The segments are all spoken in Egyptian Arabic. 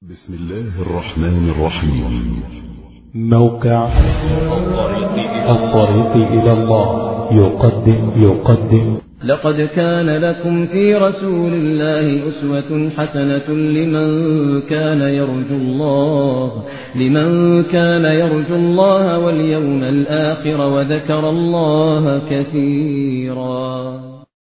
بسم الله الرحمن الرحيم موقع الطريق إلى الله يقدم يقدم لقد كان لكم في رسول الله أسوة حسنة لمن كان يرجو الله لمن كان يرجو الله واليوم الآخر وذكر الله كثيرا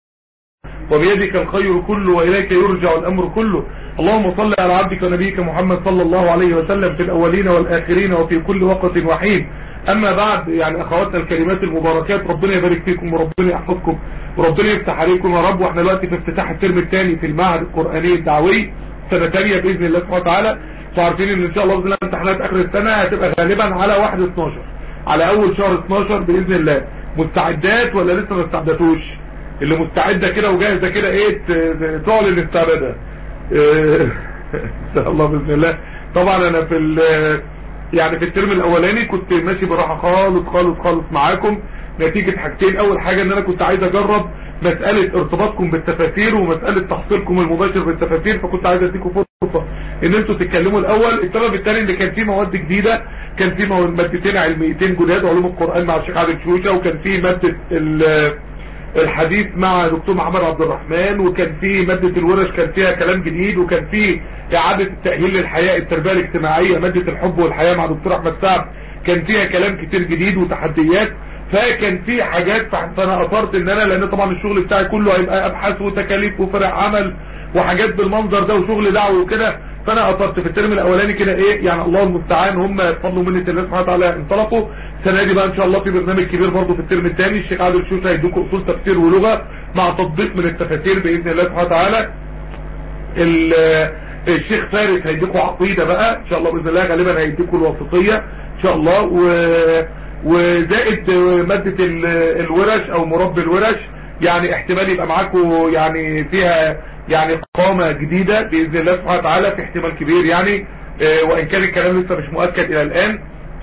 وبيدك الخير كله وإليك يرجع الأمر كله اللهم صل على عبدك ونبيك محمد صلى الله عليه وسلم في الأولين والآخرين وفي كل وقت وحين أما بعد يعني أخواتنا الكلمات المباركات ربنا يبارك فيكم وربنا يحفظكم وربنا يفتح عليكم يا رب واحنا دلوقتي في افتتاح الترم الثاني في المعهد القرآني الدعوي سنة ثانية بإذن الله سبحانه وتعالى فعارفين ان ان شاء الله بإذن الله امتحانات آخر السنة هتبقى غالبا على 1 12 على أول شهر 12 بإذن الله مستعدات ولا لسه ما استعدتوش اللي مستعدة كده وجاهزة كده ايه ت- تعلن استعدادها إيه، ان شاء الله باذن الله طبعا انا في ال- يعني في الترم الاولاني كنت ماشي براحه خالص خالص خالص معاكم نتيجة حاجتين اول حاجة ان انا كنت عايز اجرب مسألة ارتباطكم بالتفاسير ومسألة تحصيلكم المباشر بالتفاسير فكنت عايز اديكم فرصة ان انتوا تتكلموا الاول السبب الثاني ان كان في مواد جديدة كان في مو- مادتين علميتين جداد علوم القرآن مع الشيخ عادل شوشة وكان في مادة ال- الحديث مع دكتور محمد عبد الرحمن وكان في مادة الورش كان فيها كلام جديد وكان في اعادة التأهيل للحياة التربية الاجتماعية مادة الحب والحياة مع دكتور احمد سعد كان فيها كلام كتير جديد وتحديات فكان في حاجات فانا اثرت ان انا لان طبعا الشغل بتاعي كله هيبقى ابحاث وتكاليف وفرق عمل وحاجات بالمنظر ده وشغل دعوه وكده فانا اثرت في الترم الاولاني كده ايه يعني الله المستعان هم بفضل منة الله سبحانه وتعالى انطلقوا السنه دي بقى ان شاء الله في برنامج كبير برضه في الترم الثاني الشيخ عادل شوشه هيدوكوا اصول تفسير ولغه مع تطبيق من التفاسير باذن الله سبحانه وتعالى ال- الشيخ فارس هيديكوا عقيدة بقى ان شاء الله باذن الله غالبا هيديكوا الوسطية ان شاء الله و... وزائد مادة ال- الورش او مربي الورش يعني احتمال يبقى معاكم يعني فيها يعني قامة جديدة باذن الله سبحانه وتعالى في احتمال كبير يعني آه، وان كان الكلام لسه مش مؤكد الى الان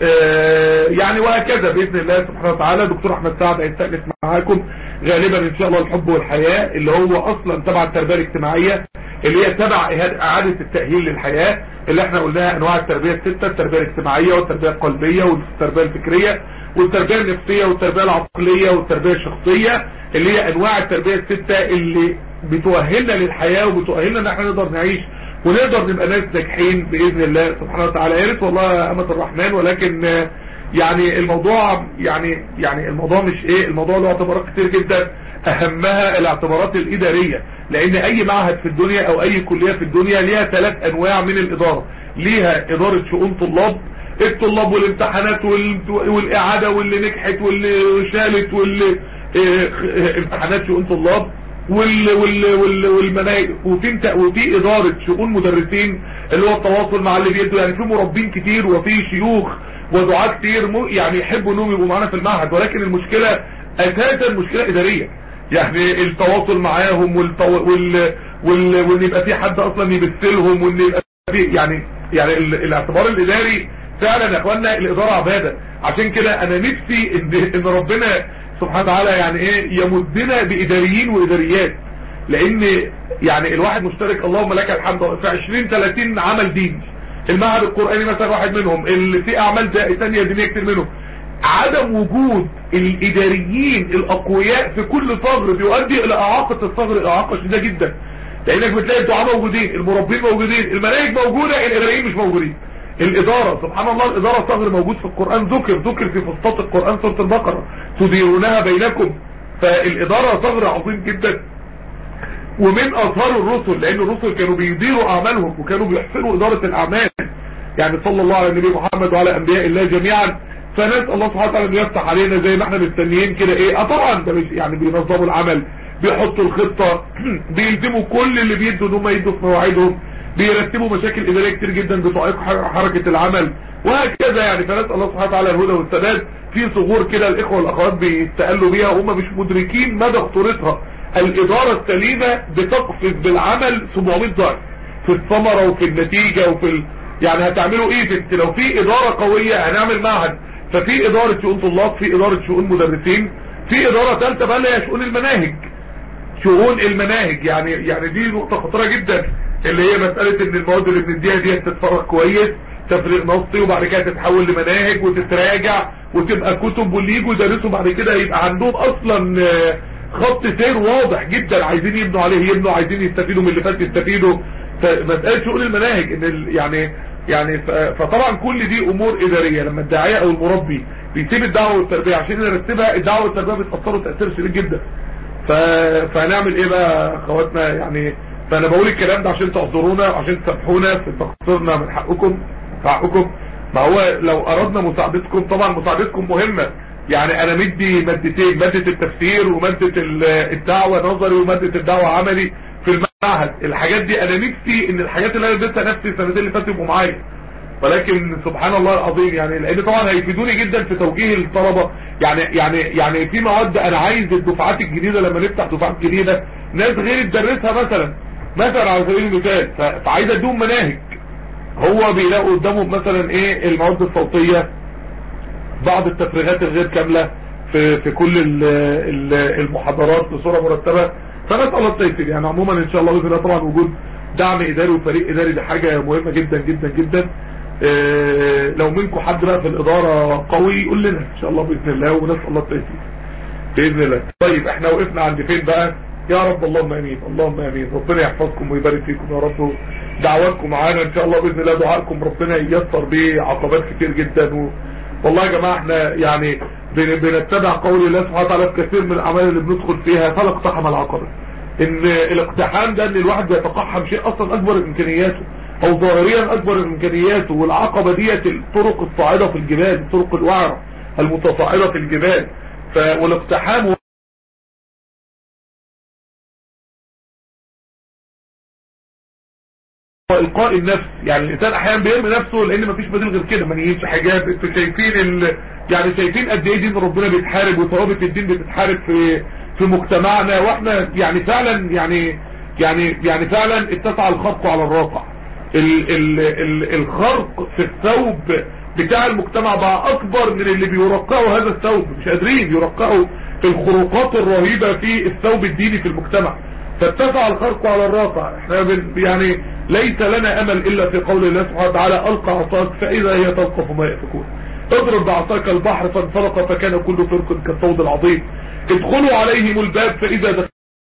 آه، يعني وهكذا باذن الله سبحانه وتعالى دكتور احمد سعد هيستأنس معاكم غالبا ان شاء الله الحب والحياة اللي هو اصلا تبع التربية الاجتماعية اللي هي تبع إهاد- اعادة التأهيل للحياة اللي احنا قلناها انواع التربية الستة التربية الاجتماعية والتربية القلبية والتربية الفكرية والتربية النفسية والتربية العقلية والتربية الشخصية اللي هي انواع التربية الستة اللي بتؤهلنا للحياة وبتؤهلنا ان احنا نقدر نعيش ونقدر نبقى ناس ناجحين باذن الله سبحانه وتعالى يا ريت والله يا امة الرحمن ولكن آه، يعني الموضوع يعني يعني الموضوع مش ايه الموضوع له اعتبارات كتير جدا اهمها الاعتبارات الادارية لان اي معهد في الدنيا او اي كلية في الدنيا ليها ثلاث انواع من الادارة ليها ادارة شؤون طلاب الطلاب والامتحانات وال- والاعادة واللي نجحت واللي شالت واللي اه، امتحانات شؤون طلاب وال وال وال والمناهج وفي انت وفي اداره شؤون مدرسين اللي هو التواصل مع اللي بيدوا يعني في مربين كتير وفي شيوخ ودعاة كتير مو- يعني يحبوا انهم يبقوا معانا في المعهد ولكن المشكله اساسا مشكله اداريه يعني التواصل معاهم والتو... وال... وال... وان يبقى في حد اصلا يبثلهم وان يبقى في يعني يعني ال... الاعتبار الاداري فعلا يا اخوانا الاداره عباده عشان كده انا نفسي ان ان ربنا سبحانه وتعالى يعني ايه يمدنا باداريين واداريات لان يعني الواحد مشترك اللهم لك الحمد في 20 30 عمل ديني المعهد القرآني مثلا واحد منهم اللي في اعمال ثانيه دينيه كتير منهم عدم وجود الاداريين الاقوياء في كل ثغر بيؤدي الى اعاقه الثغر اعاقه شديده جدا لانك بتلاقي الدعاء موجودين المربين موجودين المناهج موجوده الاداريين مش موجودين الاداره سبحان الله الاداره ثغر موجود في القران ذكر ذكر في فسطاط القران سوره البقره تديرونها بينكم فالاداره ثغر عظيم جدا ومن اثار الرسل لان الرسل كانوا بيديروا اعمالهم وكانوا بيحسنوا اداره الاعمال يعني صلى الله على النبي محمد وعلى انبياء الله جميعا فنسال الله سبحانه وتعالى انه يفتح علينا زي ما احنا مستنيين كده ايه اه طبعا ده مش يعني بينظموا العمل بيحطوا الخطه بيلزموا كل اللي بيدوا ان هم يدوا في مواعيدهم بيرتبوا مشاكل اداريه كتير جدا بتعيق ح- حركه العمل وهكذا يعني فنسال الله سبحانه وتعالى الهدى والسداد في ثغور كده الاخوه والاخوات بيستقلوا بيها وهم مش مدركين مدى خطورتها الاداره السليمه بتقفز بالعمل 700 ضعف في الثمره وفي النتيجه وفي ال... يعني هتعملوا ايه في لو في اداره قويه هنعمل معهد ففي اداره شؤون طلاب في اداره شؤون مدرسين في اداره ثالثه بقى اللي هي شؤون المناهج شؤون المناهج يعني يعني دي نقطة خطيرة جدا اللي هي مسألة ان المواد اللي بنديها دي تتفرغ كويس تفريغ نصي وبعد كده تتحول لمناهج وتتراجع وتبقى كتب واللي يجوا يدرسوا بعد كده يبقى عندهم اصلا خط سير واضح جدا عايزين يبنوا عليه يبنوا عايزين يستفيدوا من اللي فات يستفيدوا فمسألة شؤون المناهج ان ال يعني يعني فطبعا كل دي امور ادارية لما الداعية او المربي بيسيب الدعوة والتربية عشان يرتبها الدعوة والتربية بيتأثروا تأثير شديد جدا ف... فهنعمل ايه بقى اخواتنا يعني فانا بقول الكلام ده عشان تعذرونا عشان تسامحونا في تقصيرنا من حقكم في حقكم ما هو لو اردنا مساعدتكم طبعا مساعدتكم مهمة يعني انا مدي مادتين مادة التفسير ومادة الدعوة نظري ومادة الدعوة عملي في المعهد الحاجات دي انا نفسي ان الحاجات اللي انا اديتها نفسي السنتين اللي فاتوا يبقوا معايا ولكن سبحان الله العظيم يعني لان طبعا هيفيدوني جدا في توجيه الطلبة يعني يعني يعني في مواد انا عايز الدفعات الجديدة لما نفتح دفعات جديدة ناس غير تدرسها مثلا مثلا على سبيل المثال فعايز اديهم مناهج هو بيلاقوا قدامهم مثلا ايه المواد الصوتية بعض التفريغات الغير كاملة في في كل المحاضرات بصورة مرتبة فنسأل الله التيسير يعني عموما ان شاء الله باذن الله طبعا وجود دعم اداري وفريق اداري دي حاجة مهمة جدا جدا جدا إيه لو منكم حد بقى في الادارة قوي يقول لنا ان شاء الله باذن الله ونسأل الله التيسير باذن الله طيب احنا وقفنا عند فين بقى يا رب اللهم امين اللهم امين ربنا يحفظكم ويبارك فيكم يا رب دعواتكم معانا ان شاء الله باذن الله دعائكم ربنا ييسر بيه عقبات كتير جدا و... والله يا جماعه احنا يعني بنتبع قول الله سبحانه وتعالى في كثير من الاعمال اللي بندخل فيها فلا اقتحم العقبه ان الاقتحام ده ان الواحد بيتقحم شيء اصلا اكبر من امكانياته او ظاهريا اكبر من امكانياته والعقبه ديت الطرق الصاعده في الجبال الطرق الوعره المتصاعده في الجبال ف... والاقتحام القاء النفس يعني الانسان احيانا بيرمي نفسه لان مفيش بديل غير كده ما نيجيش حاجات انتوا شايفين ال... يعني شايفين قد ايه دين ربنا بيتحارب وثوابت الدين بتتحارب في في مجتمعنا واحنا يعني فعلا يعني يعني يعني فعلا اتسع الخرق على الراقع ال... ال... ال... الخرق في الثوب بتاع المجتمع بقى اكبر من اللي بيرقعوا هذا الثوب مش قادرين يرقعوا الخروقات الرهيبة في الثوب الديني في المجتمع فاتسع الخرق على الراقع احنا بن يعني ليس لنا امل الا في قول الله سبحانه وتعالى القى عصاك فاذا هي تلقف ما يأفكون اضرب بعصاك البحر فانفلق فكان كل فرق كالصوت العظيم ادخلوا عليهم الباب فاذا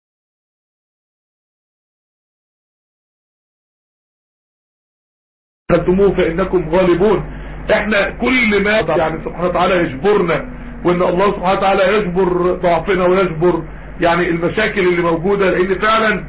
دخلتموه فانكم غالبون احنا كل ما يعني سبحانه وتعالى يجبرنا وان الله سبحانه وتعالى يجبر ضعفنا ويجبر يعني المشاكل اللي موجودة لان فعلا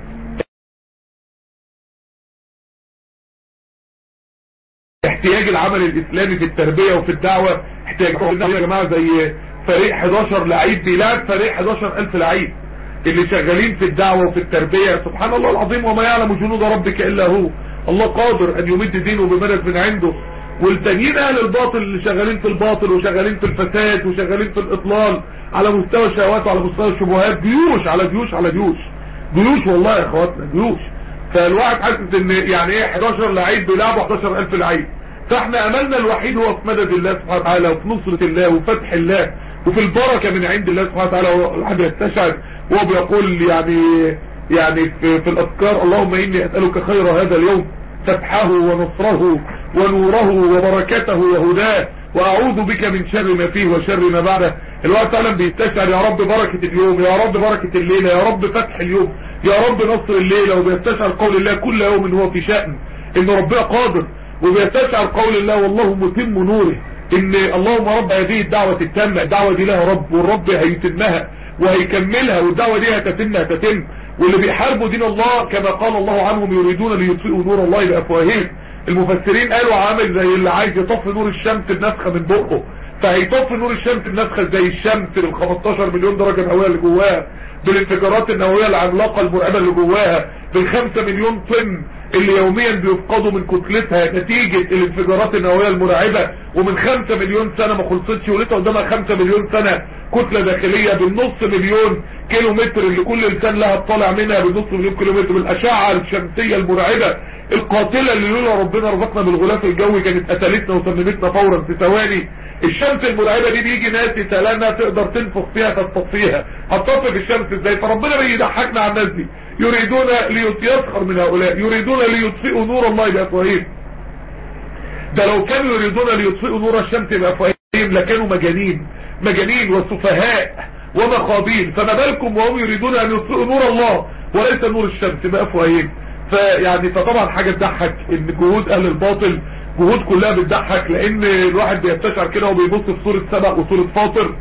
احتياج العمل الاسلامي في التربية وفي الدعوة احتياج يا جماعة زي فريق 11 لعيب بيلعب فريق 11 الف لعيب اللي شغالين في الدعوة وفي التربية سبحان الله العظيم وما يعلم جنود ربك الا هو الله قادر ان يمد دينه بمدد من عنده والتانيين اهل الباطل اللي شغالين في الباطل وشغالين في الفساد وشغالين في الاطلال على مستوى الشهوات وعلى مستوى الشبهات جيوش على جيوش على جيوش جيوش والله يا اخواتنا جيوش فالواحد حاسس ان يعني ايه 11 لعيب بيلعبوا 11000 لعيب فاحنا املنا الوحيد هو في مدد الله سبحانه وتعالى وفي نصرة الله وفتح الله وفي البركة من عند الله سبحانه وتعالى والواحد يستشعر وهو بيقول يعني يعني في, في الاذكار اللهم اني اسألك خير هذا اليوم فتحه ونصره ونوره وبركته وهداه واعوذ بك من شر ما فيه وشر ما بعده الوقت فعلا بيستشعر يا رب بركة اليوم يا رب بركة الليلة يا رب فتح اليوم يا رب نصر الليلة وبيستشعر قول الله كل يوم هو في شأن ان ربنا قادر وبيستشعر قول الله والله متم نوره ان اللهم رب هذه الدعوة التامة الدعوة دي لها رب والرب هيتمها وهيكملها والدعوة دي هتتم هتتم واللي بيحاربوا دين الله كما قال الله عنهم يريدون ليطفئوا نور الله بأفواههم المفسرين قالوا عامل زي اللي عايز يطفي نور الشمس بنفخة من بقه فهيطفي نور الشمس بنفخة زي الشمس بال 15 مليون درجة نووية اللي جواها بالانفجارات النووية العملاقة المرعبة اللي جواها بالخمسة مليون طن اللي يوميا بيفقدوا من كتلتها نتيجة الانفجارات النووية المرعبة ومن خمسة مليون سنة ما خلصتش ولسه قدامها خمسة مليون سنة كتلة داخلية بالنص مليون كيلو متر اللي كل انسان لها تطلع منها بالنص مليون كيلو متر بالاشعة الشمسية المرعبة القاتلة اللي لولا ربنا رزقنا بالغلاف الجوي كانت قتلتنا وسممتنا فورا في ثواني الشمس المرعبة دي بيجي ناس يسألها تقدر تنفخ فيها تطفيها هتطفي في الشمس ازاي فربنا بيضحكنا على الناس دي يريدون ليسخر من هؤلاء يريدون ليطفئوا نور الله بأفواههم ده لو كانوا يريدون ليطفئوا نور الشمس بأفواههم لكانوا مجانين مجانين وسفهاء ومخابين فما بالكم وهم يريدون ان يطفئوا نور الله وليس نور الشمس بأفواههم فيعني فطبعا حاجة تضحك ان جهود اهل الباطل جهود كلها بتضحك لان الواحد بيستشعر كده وبيبص في سورة سبق وسورة فاطر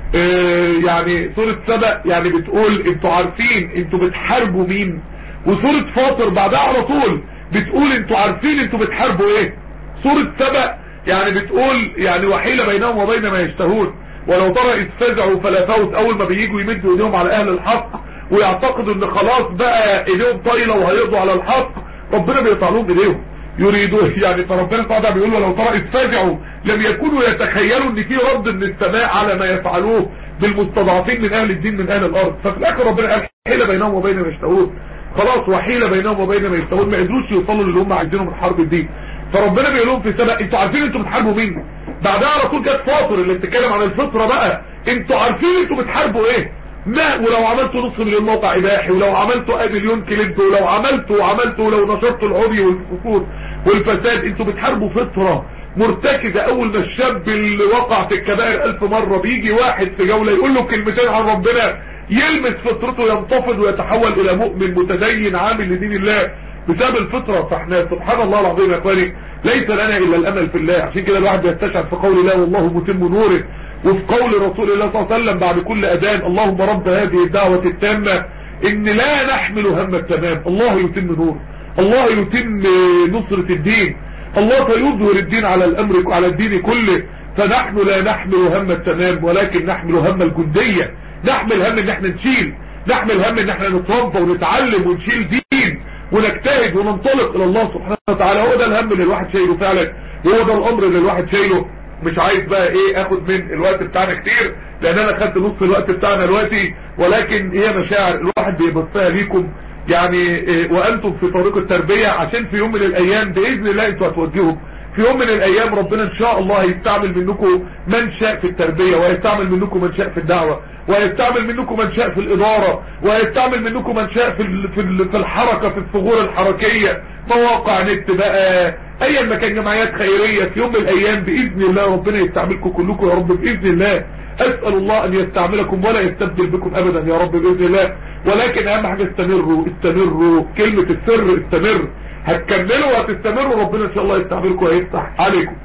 اه يعني سورة سبق يعني بتقول انتوا عارفين انتوا بتحاربوا مين وسورة فاطر بعدها على طول بتقول انتوا عارفين انتوا بتحاربوا ايه سورة سبق يعني بتقول يعني وحيلة بينهم وبين ما يشتهون ولو ترى اذ فزعوا فلا فوت اول ما بييجوا يمدوا ايديهم على اهل الحق ويعتقدوا ان خلاص بقى ايديهم طايله وهيقضوا على الحق ربنا بيقطع لهم ايديهم يريدوا يعني فربنا تعالى بيقول لو ترى اذ فزعوا لم يكونوا يتخيلوا ان في رد من السماء على ما يفعلوه بالمستضعفين من اهل الدين من اهل الارض ففي الاخر ربنا قال حيله بينهم وبين ما يشتهون خلاص وحيله بينهم وبين ما يشتهون ما قدروش يوصلوا للي هم عايزينه من حرب الدين فربنا بيقول لهم في سبق انتوا عارفين انتوا بتحاربوا مين بعدها على طول جت فاطر اللي بتتكلم عن الفطره بقى انتوا عارفين انتوا بتحاربوا ايه ما ولو عملتوا نص مليون موقع اباحي ولو عملتوا مليون كليب ولو عملتوا وعملتوا ولو نشرتوا العري والفسور والفساد انتوا بتحاربوا فطره مرتكزة اول ما الشاب اللي وقع في الكبائر الف مرة بيجي واحد في جولة يقول له كلمتين عن ربنا يلمس فطرته ينتفض ويتحول الى مؤمن متدين عامل لدين الله بسبب الفطرة فاحنا سبحان الله العظيم يا اخواني ليس لنا الا الامل في الله عشان كده الواحد بيستشعر في قول الله والله متم نوره وفي قول رسول الله صلى الله عليه وسلم بعد كل اذان اللهم رب هذه الدعوة التامة ان لا نحمل هم التمام الله يتم نور الله يتم نصرة الدين الله سيظهر الدين على الامر على الدين كله فنحن لا نحمل هم التمام ولكن نحمل هم الجندية نحمل هم ان احنا نشيل نحمل هم ان احنا نتربى ونتعلم ونشيل دين ونجتهد وننطلق الى الله سبحانه وتعالى هو ده الهم اللي الواحد شايله فعلا هو ده الامر اللي الواحد شايله مش عايز بقى ايه اخد من الوقت بتاعنا كتير لان انا خدت نص الوقت بتاعنا دلوقتي ولكن هي مشاعر الواحد بيبصها ليكم يعني إيه وانتم في طريق التربية عشان في يوم من الايام باذن الله انتوا هتوجهوا في يوم من الايام ربنا ان شاء الله هيستعمل منكم من شاء في التربية وهيستعمل منكم من شاء في الدعوة وهيستعمل منكم من شاء في الادارة وهيستعمل منكم من شاء في في في الحركة في الثغور الحركية مواقع نت بقى ايا ما كان جمعيات خيرية في يوم من الايام باذن الله ربنا يستعملكم كلكم يا رب باذن الله اسأل الله ان يستعملكم ولا يستبدل بكم ابدا يا رب باذن الله ولكن اهم حاجة استمروا استمروا كلمة السر استمر هتكملوا وهتستمروا ربنا ان شاء الله يستعملكم ويفتح عليكم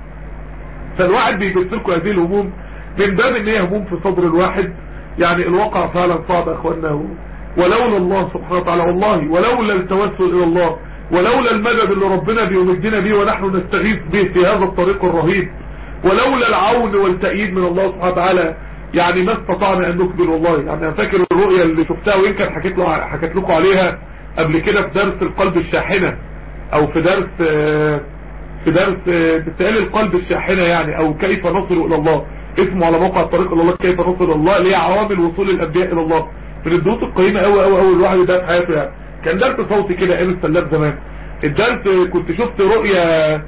فالواحد بيبث لكم هذه الهموم من باب ان هي هموم في صدر الواحد يعني الواقع فعلا صعب يا اخوانا ولولا الله سبحانه وتعالى والله ولولا التوسل الى الله ولولا المدد اللي ربنا بيمدنا به ونحن نستغيث به في هذا الطريق الرهيب ولولا العون والتأييد من الله سبحانه وتعالى يعني ما استطعنا ان نكبر والله يعني انا فاكر الرؤية اللي شفتها ويمكن حكيت له حكيت لكم عليها قبل كده في درس القلب الشاحنة او في درس في درس بتقال القلب الشاحنة يعني او كيف نصل الى الله اسمه على موقع الطريق الى الله كيف نصل الى الله اللي هي عوامل وصول الانبياء الى الله من الدروس القيمة قوي قوي قوي الواحد ده في حياته يعني كان درس صوتي كده ايام السلام زمان الدرس كنت شفت رؤية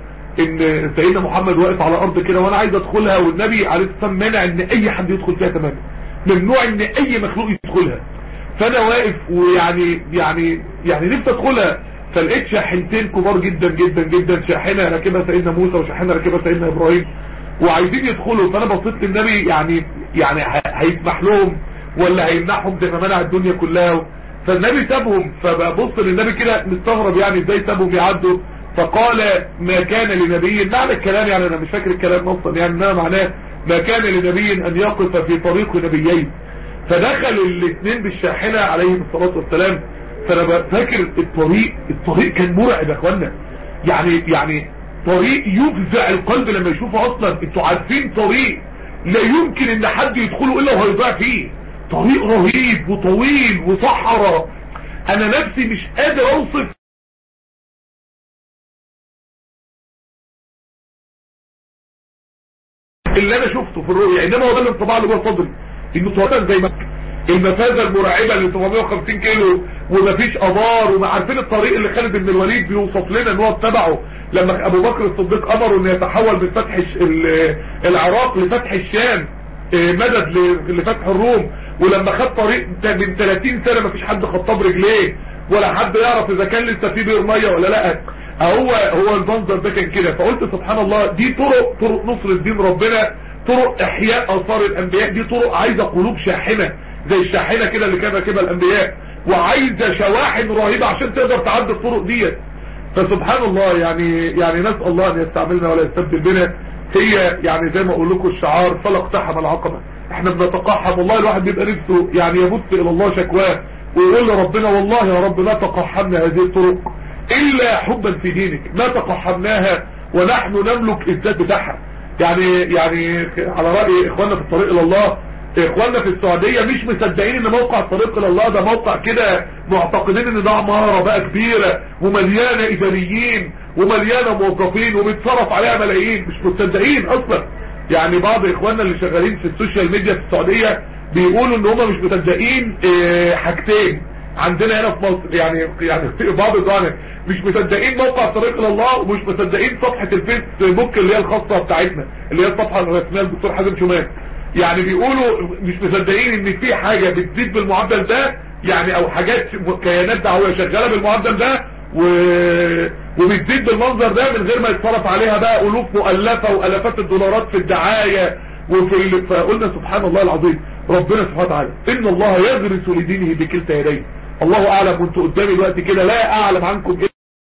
ان سيدنا محمد واقف على الارض كده وانا عايز ادخلها والنبي عليه الصلاه مانع ان اي حد يدخل فيها تماما ممنوع ان اي مخلوق يدخلها فانا واقف ويعني يعني يعني نفسي ادخلها فلقيت شاحنتين كبار جدا جدا جدا شاحنه راكبها سيدنا موسى وشاحنه راكبها سيدنا ابراهيم وعايزين يدخلوا فانا بصيت للنبي يعني يعني هيسمح لهم ولا هيمنعهم زي ما منع الدنيا كلها فالنبي سابهم فببص للنبي كده مستغرب يعني ازاي سابهم يعدوا فقال ما كان لنبي معنى الكلام يعني انا مش فاكر الكلام نصا يعني انما معناه ما كان لنبي ان يقف في طريق نبيين فدخل الاثنين بالشاحنة عليهم الصلاة والسلام فانا فاكر الطريق الطريق كان مرعب يا اخوانا يعني يعني طريق يفزع القلب لما يشوفه اصلا انتوا عارفين طريق لا يمكن ان حد يدخله الا وهيضيع فيه طريق رهيب وطويل وصحراء انا نفسي مش قادر اوصف اللي انا شفته في الرؤية انما هو ده الانطباع اللي جوه صدري انه طبعا زي مكة المفازة المرعبة اللي 750 كيلو ومفيش ابار وما عارفين الطريق اللي خالد بن الوليد بيوصف لنا ان هو اتبعه لما ابو بكر الصديق امره انه يتحول من فتح العراق لفتح الشام مدد لفتح الروم ولما خد طريق من 30 سنة مفيش حد خطاه برجليه ولا حد يعرف اذا كان لسه في بير ميه ولا لا هو هو المنظر ده كان كده فقلت سبحان الله دي طرق طرق نصر الدين ربنا طرق احياء اثار الانبياء دي طرق عايزه قلوب شاحنه زي الشاحنه كده اللي كان راكبها الانبياء وعايزه شواحن رهيبه عشان تقدر تعدي الطرق ديت فسبحان الله يعني يعني نسال الله ان يستعملنا ولا يستبدل بنا هي يعني زي ما اقول لكم الشعار فلا اقتحم العقبه احنا بنتقحم والله الواحد بيبقى نفسه يعني يبث الى الله شكواه ويقول لربنا والله يا رب ما تقحمنا هذه الطرق الا حبا في دينك ما تقحمناها ونحن نملك الذات بتاعها يعني يعني على رأي اخواننا في الطريق الى الله اخواننا في السعودية مش مصدقين ان موقع الطريق الى الله ده موقع كده معتقدين ان ده عمارة بقى كبيرة ومليانة اداريين ومليانة موظفين وبيتصرف عليها ملايين مش مصدقين اصلا يعني بعض اخواننا اللي شغالين في السوشيال ميديا في السعودية بيقولوا ان هم مش مصدقين اه حاجتين عندنا هنا في مصر يعني يعني بعض الزعماء مش مصدقين موقع طريق الى الله ومش مصدقين صفحة الفيسبوك اللي هي الخاصة بتاعتنا اللي هي الصفحة الرسمية للدكتور حازم شمال يعني بيقولوا مش مصدقين ان في حاجة بتزيد بالمعدل ده يعني او حاجات كيانات دعوية شغالة بالمعدل ده و... وبتزيد بالمنظر ده من غير ما يتصرف عليها بقى الوف مؤلفة والافات الدولارات في الدعاية وفي ال... فقلنا سبحان الله العظيم ربنا سبحانه وتعالى ان الله يغرس لدينه بكلتا يديه الله اعلم وانتوا قدامي دلوقتي كده لا اعلم عنكم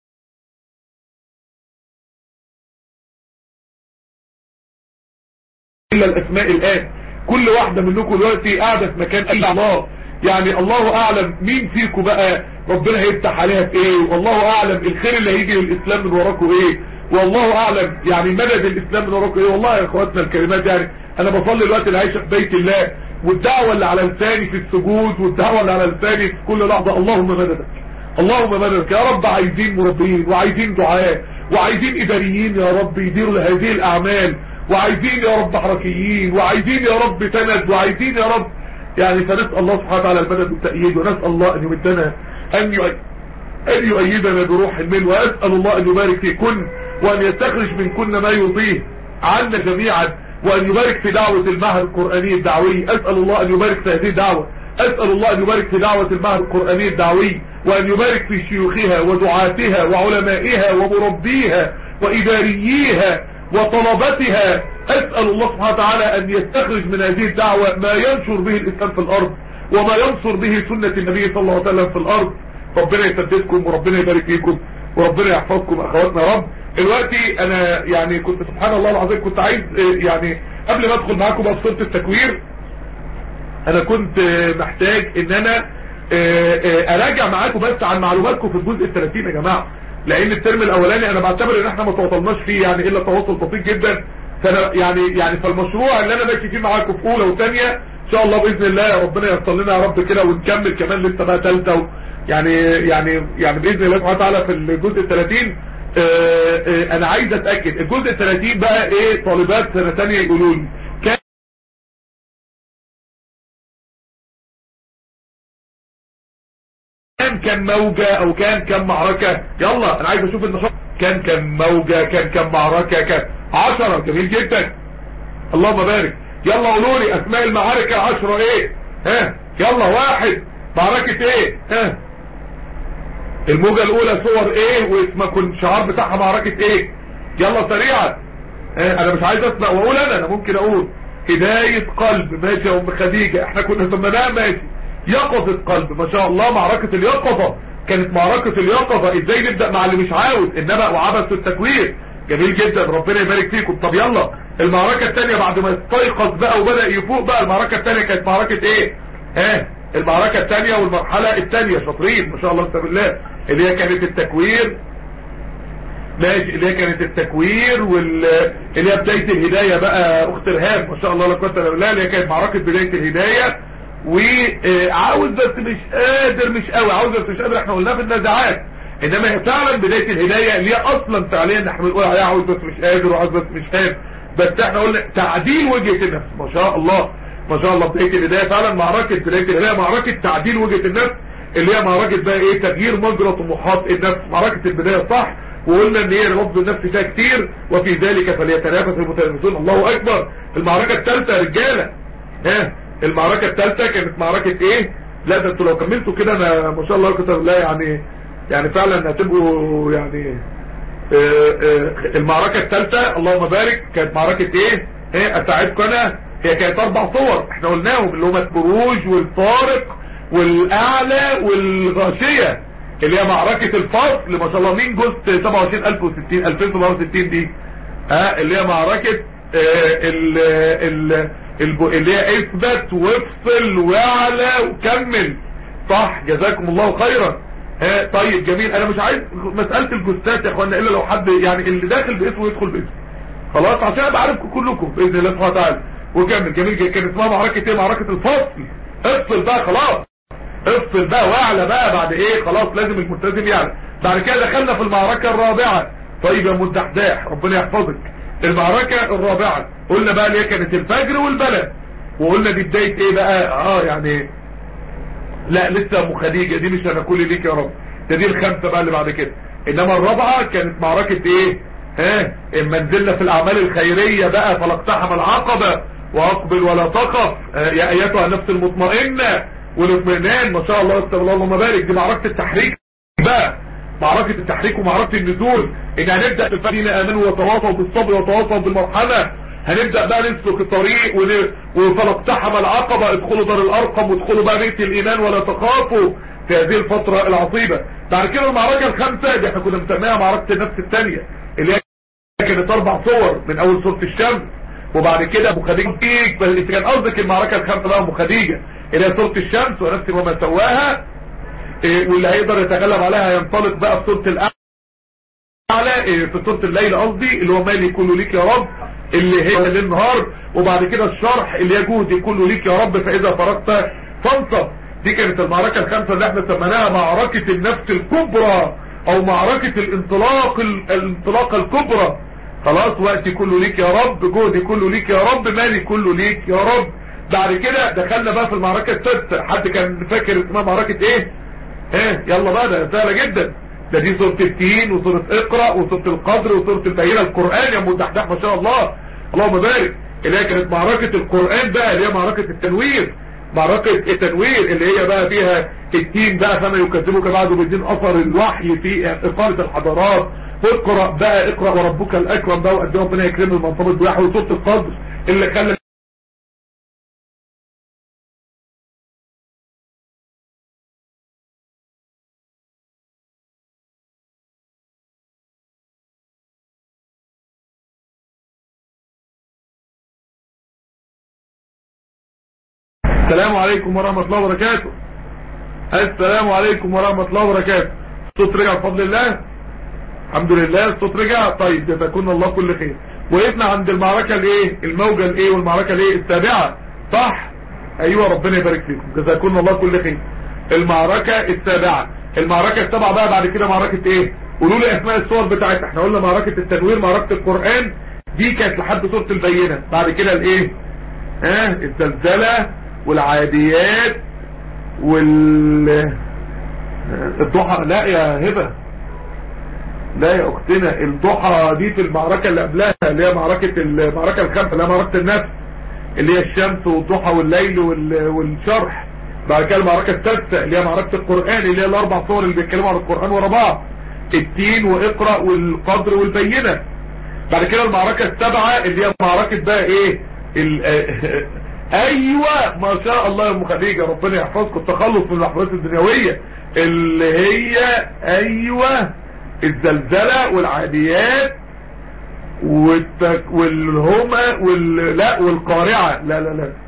الا الاسماء الان كل واحدة منكم دلوقتي قاعدة في مكان الا الله يعني الله اعلم مين فيكم بقى ربنا هيفتح عليها في ايه والله اعلم الخير اللي هيجي للاسلام من وراكم ايه والله اعلم يعني مدد الاسلام من وراكم ايه والله يا اخواتنا الكلمات يعني انا بصلي الوقت اللي عايشه في بيت الله والدعوة اللي على لساني في السجود والدعوة اللي على لساني في كل لحظة اللهم مددك اللهم مددك يا رب عايزين مربيين وعايزين دعاء وعايزين اداريين يا رب يديروا هذه الاعمال وعايزين يا رب حركيين وعايزين يا رب سند وعايزين يا رب يعني فنسأل الله سبحانه وتعالى المدد والتأييد ونسأل الله ان يمدنا ان ان يؤيدنا بروح المل واسأل الله ان يبارك في كن وان يستخرج من كن ما يرضيه عنا جميعا وأن يبارك في دعوة المهر القرآني الدعوي أسأل الله أن يبارك في هذه الدعوة أسأل الله أن يبارك في دعوة المهر القرآني الدعوي وأن يبارك في شيوخها ودعاتها وعلمائها ومربيها وإدارييها وطلبتها أسأل الله سبحانه وتعالى أن يستخرج من هذه الدعوة ما ينشر به الإسلام في الأرض وما ينصر به سنة النبي صلى الله عليه وسلم في الأرض ربنا يسددكم وربنا يبارك فيكم وربنا يحفظكم أخواتنا يا رب دلوقتي انا يعني كنت سبحان الله العظيم كنت عايز يعني قبل ما ادخل معاكم بقى في صوره التكوير انا كنت محتاج ان انا اراجع معاكم بس عن معلوماتكم في الجزء ال 30 يا جماعه لان الترم الاولاني انا بعتبر ان احنا ما توصلناش فيه يعني الا تواصل بسيط جدا فانا يعني يعني فالمشروع اللي انا ماشي فيه معاكم في اولى وثانيه ان شاء الله باذن الله ربنا ييسر لنا يا رب كده ونكمل كمان لسه بقى ثالثه يعني يعني يعني باذن الله سبحانه وتعالى في الجزء ال 30 آآ آآ انا عايز اتاكد الجزء ال 30 بقى ايه طالبات سنه ثانيه يقولوا لي كان كان موجة او كان كان معركة يلا انا عايز اشوف النشاط كان كان موجة كان كان معركة كان عشرة جميل جدا اللهم بارك يلا قولوا لي اسماء المعارك العشرة ايه ها يلا واحد معركة ايه ها الموجة الاولى صور ايه واسمها كنت شعار بتاعها معركة ايه يلا سريعا اه انا مش عايز اسمع واقول انا انا ممكن اقول هداية قلب ماشي يا ام خديجة احنا كنا سميناها ماشي يقظة قلب ما شاء الله معركة اليقظة كانت معركة اليقظة ازاي نبدأ مع اللي مش عاوز انما وعبث التكوير جميل جدا ربنا يبارك فيكم طب يلا المعركة التانية بعد ما استيقظ بقى وبدأ يفوق بقى المعركة التانية كانت معركة ايه ها المعركة التانية والمرحلة التانية شاطرين ما شاء الله استغفر الله اللي هي كانت التكوير ماشي اللي هي كانت التكوير وال اللي هي بداية الهداية بقى اخت رهاب ما شاء الله لا قوه الا بالله اللي هي كانت معركة بداية الهداية وعاوز بس مش قادر مش قوي عاوز بس مش قادر احنا قلناها في النزاعات انما هي فعلا بداية الهداية اللي هي اصلا فعليا احنا بنقول عليها عاوز بس مش قادر وعاوز بس مش فاهم بس احنا قلنا تعديل وجهة النفس ما شاء الله ما شاء الله بداية الهداية فعلا معركة بداية الهداية معركة تعديل وجهة النفس اللي هي معركة بقى ايه تغيير مجرى طموحات النفس معركة البداية صح وقلنا ان هي رفض النفس فيها كتير وفي ذلك فليتنافس المتنافسون الله اكبر المعركة الثالثة يا رجالة ها المعركة الثالثة كانت معركة ايه لا ده انتوا لو كملتوا كده انا ما شاء الله كنت لا يعني يعني فعلا هتبقوا يعني آه، آه، المعركة الثالثة اللهم بارك كانت معركة ايه ايه اساعدكم انا هي كانت اربع صور احنا قلناهم اللي هم البروج والطارق والاعلى والغاشية اللي هي معركة الفصل ما شاء الله مين جزء 27060 2067 دي ها اللي هي معركة آه، ال ال الب- اللي هي اثبت وافصل واعلى وكمل صح جزاكم الله خيرا ها طيب جميل انا مش عايز مسألة الجثات يا اخوانا الا لو حد يعني اللي داخل باسمه يدخل باسمه خلاص عشان ابقى عارفكم كلكم باذن الله سبحانه وتعالى وكمل جميل جدا كان اسمها معركة ايه معركة الفصل افصل بقى خلاص افصل بقى واعلى بقى بعد ايه خلاص لازم الملتزم يعلى بعد كده دخلنا في المعركة الرابعة طيب يا مدحداح ربنا يحفظك المعركة الرابعة قلنا بقى اللي هي كانت الفجر والبلد وقلنا دي بداية ايه بقى اه يعني لا لسه ام خديجة دي مش انا كل ليك يا رب ده دي الخمسة بقى اللي بعد كده انما الرابعة كانت معركة ايه ها اما نزلنا في الاعمال الخيرية بقى فلاقتحم العقبة واقبل ولا تخف آه، يا ايتها النفس المطمئنة والاطمئنان ما شاء الله استغفر الله اللهم بارك دي معركة التحريك بقى معركة التحريك ومعركة النزول ان هنبدأ بالذين امنوا وتواصوا بالصبر وتواصوا بالمرحمة هنبدأ بقى نسلك الطريق ون- وفلاقتحم العقبة ادخلوا دار الارقم وادخلوا بقى بيت الايمان ولا تخافوا في هذه الفترة العصيبة بعد كده المعركة الخامسة دي احنا كنا مسميها معركة النفس الثانية اللي هي كانت اربع صور من اول سورة الشمس وبعد كده ابو خديجة فيك بل انت كان قصدك المعركة الخامسة بقى ابو خديجة اللي هي سورة الشمس ونفس وما سواها إيه، واللي هيقدر يتغلب عليها ينطلق بقى في سورة الاعلى إيه، في سورة الليل قصدي اللي هو مالي كله ليك يا رب اللي هي ليل نهار وبعد كده الشرح اللي هي جهدي كله ليك يا رب فاذا فرغت فانصب دي كانت المعركة الخامسة اللي احنا سميناها معركة النفس الكبرى او معركة الانطلاق الانطلاقة الكبرى خلاص وقتي كله ليك يا رب جهدي كله ليك يا رب مالي كله ليك يا رب بعد كده دخلنا بقى في المعركة السادسة حد كان فاكر اسمها معركة ايه ايه يلا بقى ده سهلة جدا ده دي سورة التين وسورة اقرأ وسورة القدر وسورة البينة القرآن يا مدحدح ما شاء الله اللهم بارك اللي هي كانت معركة القرآن بقى اللي هي معركة التنوير معركة التنوير اللي هي بقى فيها التين بقى فما يكذبك بعده بالدين اثر الوحي في اقامة الحضارات اقرأ بقى اقرأ وربك الاكرم بقى وقد ربنا يكرم المنطبط بوحي وسورة القدر اللي خلى السلام عليكم ورحمة الله وبركاته السلام عليكم ورحمة الله وبركاته الصوت رجع بفضل الله الحمد لله الصوت رجع طيب جزاكم الله كل خير وقفنا عند المعركة الايه الموجة الايه والمعركة الايه السابعة صح ايوه ربنا يبارك فيكم جزاكم الله كل خير المعركة السابعة المعركة السابعة بقى بعد كده معركة ايه قولوا لي اسماء الصور بتاعتها احنا قلنا معركة التنوير معركة القرآن دي كانت لحد سورة البينة بعد كده الايه ها آه الزلزلة والعاديات وال الضحى لا يا هبة لا يا اختنا الضحى دي في المعركة اللي قبلها اللي هي معركة المعركة الخامسة اللي هي معركة النفس اللي هي الشمس والضحى والليل وال- والشرح بعد كده المعركة السادسة اللي هي معركة القرآن اللي هي الاربع صور اللي بيتكلموا عن القرآن ورا بعض التين واقرأ والقدر والبينة بعد كده المعركة السابعة اللي هي معركة بقى ايه ال... ايوه ما شاء الله يا ام خديجه ربنا يحفظكم التخلص من الاحوال الدنيويه اللي هي ايوه الزلزله والعاديات والتك... والهمة وال... لا والقارعه لا لا لا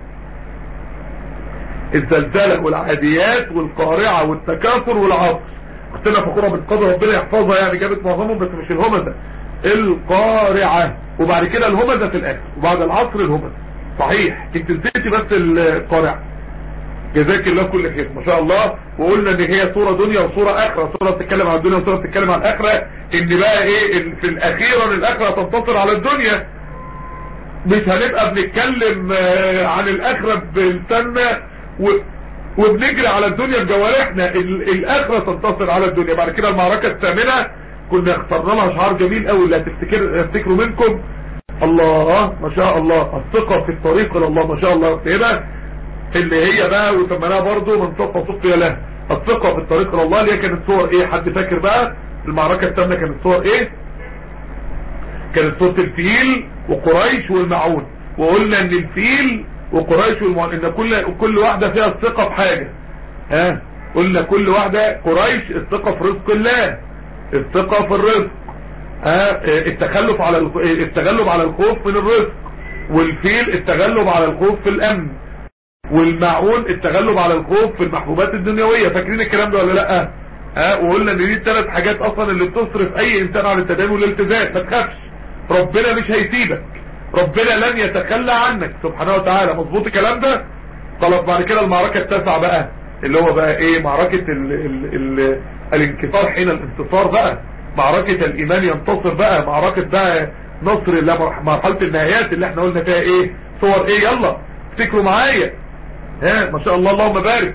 الزلزله والعاديات والقارعه والتكاثر والعصر اختنا فخوره بالقدر ربنا يحفظها يعني جابت معظمهم بس مش الهمزه القارعه وبعد كده الهمزه في الاخر وبعد العصر الهمزه صحيح انت نسيتي بس القارعه جزاك الله كل خير ما شاء الله وقلنا ان هي صورة دنيا وصورة اخرة صورة بتتكلم عن الدنيا وصورة بتتكلم عن الاخرة ان بقى ايه ال- في الاخيرا الاخرة تنتصر على الدنيا مش هنبقى بنتكلم آه، عن الاخرة بلساننا و- وبنجري على الدنيا بجوارحنا ال- الاخرة تنتصر على الدنيا بعد كده المعركة الثامنة كنا اخترنا لها شعار جميل قوي اللي هتفتكر هتفتكروا منكم الله ما شاء الله الثقة في الطريق الى الله ما شاء الله يبقى اللي هي بقى وسميناها برضه من صف صفي له الثقة في الطريق الى الله اللي هي كانت صور ايه حد فاكر بقى المعركة الثامنة كانت صور ايه كانت صورة الفيل وقريش والمعون وقلنا ان الفيل وقريش والمعون ان كل كل واحدة فيها الثقة بحاجة ها قلنا كل واحدة قريش الثقة في رزق الله الثقة في الرزق ها التخلف على التغلب على الخوف من الرزق والفيل التغلب على الخوف في الامن والمعون التغلب على الخوف في المحبوبات الدنيوية فاكرين الكلام ده ولا لا ها وقلنا ان دي الثلاث حاجات اصلا اللي بتصرف اي انسان على التدين والالتزام ما تخافش ربنا مش هيسيبك ربنا لن يتخلى عنك سبحانه وتعالى مظبوط الكلام ده خلاص بعد كده المعركة التاسعة بقى اللي هو بقى ايه معركة ال ال ال الانكسار حين الانتصار بقى معركة الايمان ينتصر بقى معركة بقى نصر الله مرحلة النهايات اللي احنا قلنا فيها ايه صور ايه يلا افتكروا معايا ها ما شاء الله اللهم بارك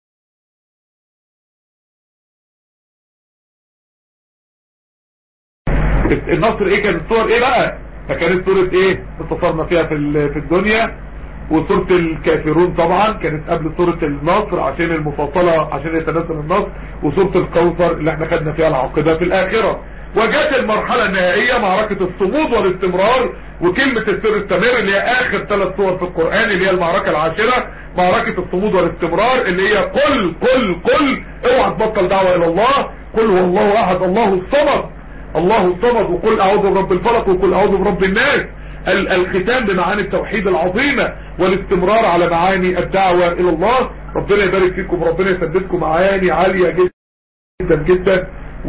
النصر ايه كانت صور ايه بقى فكانت صورة ايه انتصرنا فيها في في الدنيا وصورة الكافرون طبعا كانت قبل صورة النصر عشان المفاصلة عشان يتنزل النصر وصورة الكوثر اللي احنا خدنا فيها العاقبة في الاخرة وجات المرحلة النهائية معركة الصمود والاستمرار وكلمة السر التمر اللي هي اخر ثلاث صور في القرآن اللي هي المعركة العاشرة معركة الصمود والاستمرار اللي هي قل قل قل اوعى تبطل دعوة الى الله قل هو الله احد الله الصمد الله الصمد وقل اعوذ برب الفلق وقل اعوذ برب الناس الختام بمعاني التوحيد العظيمة والاستمرار على معاني الدعوة الى الله ربنا يبارك فيكم ربنا يسددكم معاني عالية جدا جدا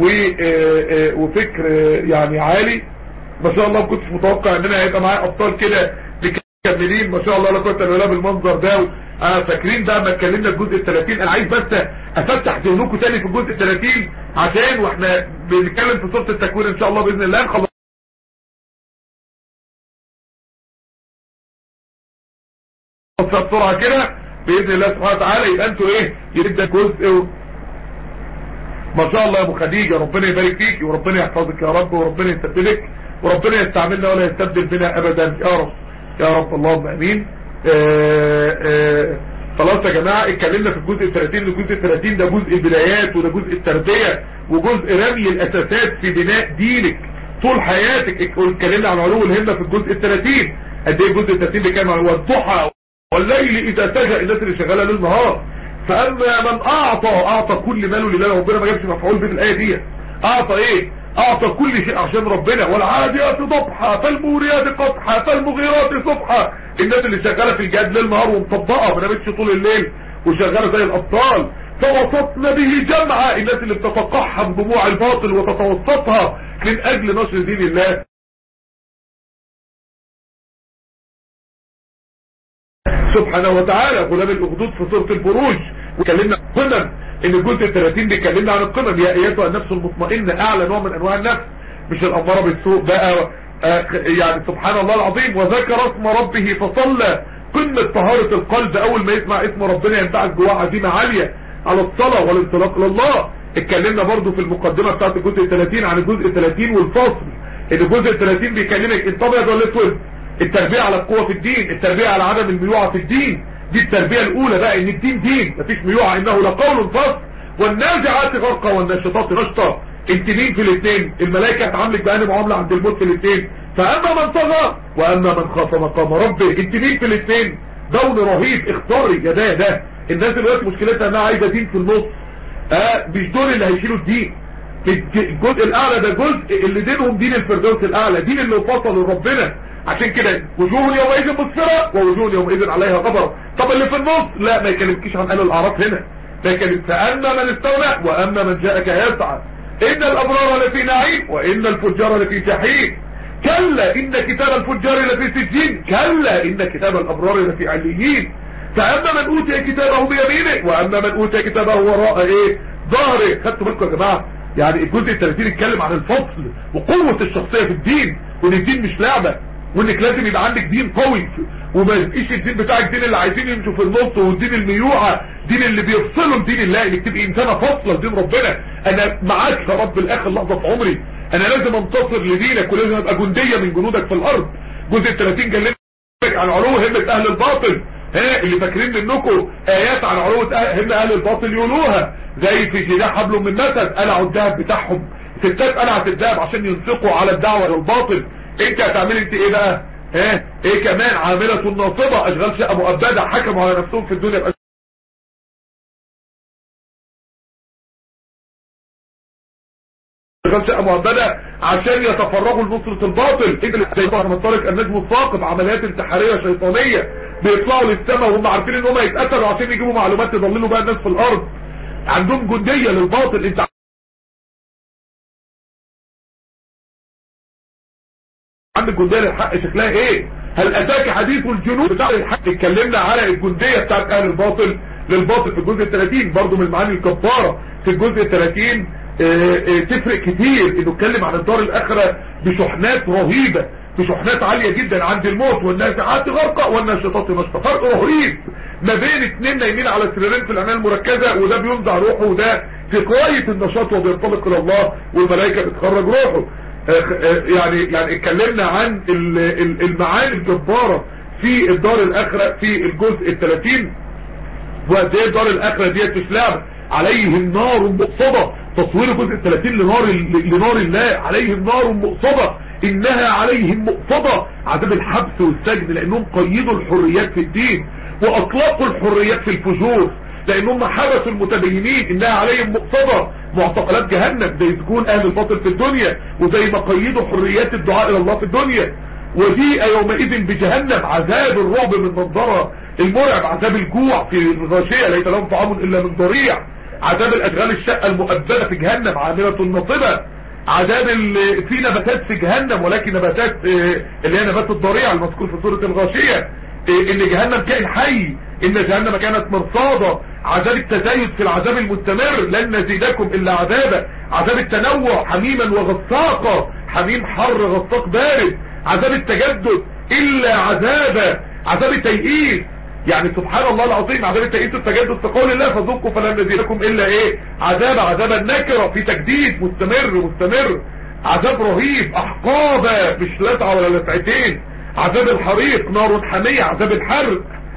وفكر يعني عالي ما شاء الله ما كنتش متوقع ان انا هيبقى معايا ابطال كده مكملين ما شاء الله لا قوه الا بالله بالمنظر ده اه فاكرين بقى ما اتكلمنا الجزء ال 30 انا عايز بس افتح ذهنكم تاني في الجزء ال 30 عشان واحنا بنتكلم في سوره التكوين ان شاء الله باذن الله نخلص بسرعه كده باذن الله سبحانه وتعالى يبقى انتوا ايه يبدا جزء ما شاء الله يا ابو خديجه ربنا يبارك فيك وربنا يحفظك يا رب وربنا يسددك وربنا يستعملنا ولا يستبدل بنا ابدا يا رب يا رب اللهم امين آآ آآ خلاص يا جماعة اتكلمنا في الجزء ال 30 الجزء ال 30 ده جزء البدايات وده جزء التربية وجزء رمي الاساسات في بناء دينك طول حياتك اتكلمنا عن علو الهمة في الجزء ال 30 قد ايه الجزء ال 30 بيتكلم عن الضحى والليل اذا سجى الناس اللي شغاله ليل نهار فاما من اعطى اعطى كل ماله لله ربنا ما جابش مفعول به الايه دي اعطى ايه اعطى كل شيء عشان ربنا والعاديات ضبحا فالموريات قطحا فالمغيرات صبحا الناس اللي شغاله في الجهاد ليل نهار ومطبقه ما نامتش طول الليل وشغاله زي الابطال فوسطنا به جمعا الناس اللي بتتقحم دموع الباطل وتتوسطها من اجل نشر دين الله سبحانه وتعالى غلام الاخدود في سورة البروج وكلمنا قمم ان الجزء ال 30 بيكلمنا عن القمم يا ايتها النفس المطمئنة اعلى نوع من انواع النفس مش الامارة بالسوء بقى آه يعني سبحان الله العظيم وذكر اسم ربه فصلى قمة طهارة القلب اول ما يسمع اسم ربنا ينبعث جواه عزيمة عالية على الصلاة والانطلاق لله اتكلمنا برضو في المقدمة بتاعت الجزء ال 30 عن الجزء ال 30 والفصل ان الجزء ال 30 بيكلمك انت ابيض ولا اسود التربية على القوة في الدين التربية على عدم الميوعة في الدين دي التربية الاولى بقى ان الدين دين مفيش ميوعة انه لقول فصل والنازعات غرقا والناشطات نشطا انت مين في الاثنين الملائكة هتعاملك بأني معاملة عند الموت في الاثنين فاما من طغى واما من خاف مقام ربه انت مين في الاثنين دون رهيب اختاري يا ده يا ده الناس دلوقتي مشكلتها انها عايزة دين في النص اه مش دول اللي هيشيلوا الدين الجزء الاعلى ده جزء اللي دينهم دين الفردوس الاعلى دين اللي وصل لربنا عشان كده وجوه يومئذ مسفرة ووجوه يومئذ عليها غبرة طب اللي في النص لا ما يكلمكيش عن قالوا الاعراف هنا لكن فاما من استولى واما من جاءك يسعى ان الابرار لفي نعيم وان الفجار لفي جحيم كلا ان كتاب الفجار لفي سجين كلا ان كتاب الابرار لفي عليين فاما من اوتي كتابه بيمينه واما من اوتي كتابه وراء ايه ظهره خدتوا بالكم يا جماعه يعني الجزء ال 30 اتكلم عن الفصل وقوة الشخصية في الدين وان الدين مش لعبة وانك لازم يبقى عندك دين قوي وما يبقيش الدين بتاعك دين اللي عايزين يمشوا في النص والدين الميوعة دين اللي بيفصلوا لدين الله انك تبقي انسانة فاصلة لدين ربنا انا معاك يا رب الاخر لحظة في عمري انا لازم انتصر لدينك ولازم ابقى جندية من جنودك في الارض جزء ال 30 كلمك عن علو همة اهل الباطل ها اللي فاكرين منكم ايات عن عروة هم اهل الباطل يقولوها زي في جناح حبل من مسد قلعوا الذهب بتاعهم ستات قلعت الذهب عشان ينفقوا على الدعوة للباطل انت هتعمل انت ايه بقى ها ايه كمان عاملة ناصبة اشغال شقة مؤبدة حكموا على نفسهم في الدنيا اشغال شقة مؤبدة عشان يتفرغوا لنصرة الباطل اجل زي ما طارق النجم الثاقب عمليات انتحارية شيطانية بيطلعوا للسماء وهم عارفين ان هم يتقتلوا عشان يجيبوا معلومات تضللوا بقى الناس في الارض عندهم جندية للباطل انت عندك جندية للحق شكلها ايه هل اتاك حديث الجنود بتاع الحق اتكلمنا على الجندية بتاعت اهل الباطل للباطل في الجزء الثلاثين برضو من المعاني الكفارة في الجزء الثلاثين تفرق كتير انه اتكلم عن الدار الاخرة بشحنات رهيبة بشحنات عالية جدا عند الموت والنازعات غرقة والناشطات نشطة فرق رهيب ما بين اتنين نايمين على سريرين في العناية المركزة وده بينزع روحه وده في قواية النشاط وبينطلق الى الله والملائكة بتخرج روحه يعني يعني اتكلمنا عن المعاني الجبارة في الدار الاخرة في الجزء الثلاثين وقد ايه الدار الاخرة ديت مش لعبة عليهم نار مقصدة تصوير الجزء الثلاثين لنار لنار الله عليهم نار مقصدة انها عليهم مقصدة عذاب الحبس والسجن لانهم قيدوا الحريات في الدين واطلقوا الحريات في الفجور لانهم حبسوا المتدينين انها عليهم مقصدة معتقلات جهنم زي سجون اهل الباطل في الدنيا وزي ما قيدوا حريات الدعاء الى الله في الدنيا وجيء يومئذ بجهنم عذاب الرعب من منظرها المرعب عذاب الجوع في الغاشية ليس لهم طعام الا من ضريع عذاب الاشغال الشقة المؤبدة في جهنم عاملة نصبة عذاب في نباتات في جهنم ولكن نباتات اللي هي نبات الضريع المذكور في سورة الغاشية ان جهنم كائن حي ان جهنم كانت مرصادة عذاب التزايد في العذاب المستمر لن نزيدكم الا عذابا عذاب التنوع حميما وغساقا حميم حر غساق بارد عذاب التجدد الا عذابا عذاب التيئيس يعني سبحان الله العظيم عذاب التأييس التجدد في قول الله فذوقوا فلن نزيدكم الا ايه عذاب عذاب النكرة في تجديد مستمر مستمر عذاب رهيب احقابة مش لسعة ولا لسعتين عذاب الحريق نار حامية عذاب الحرق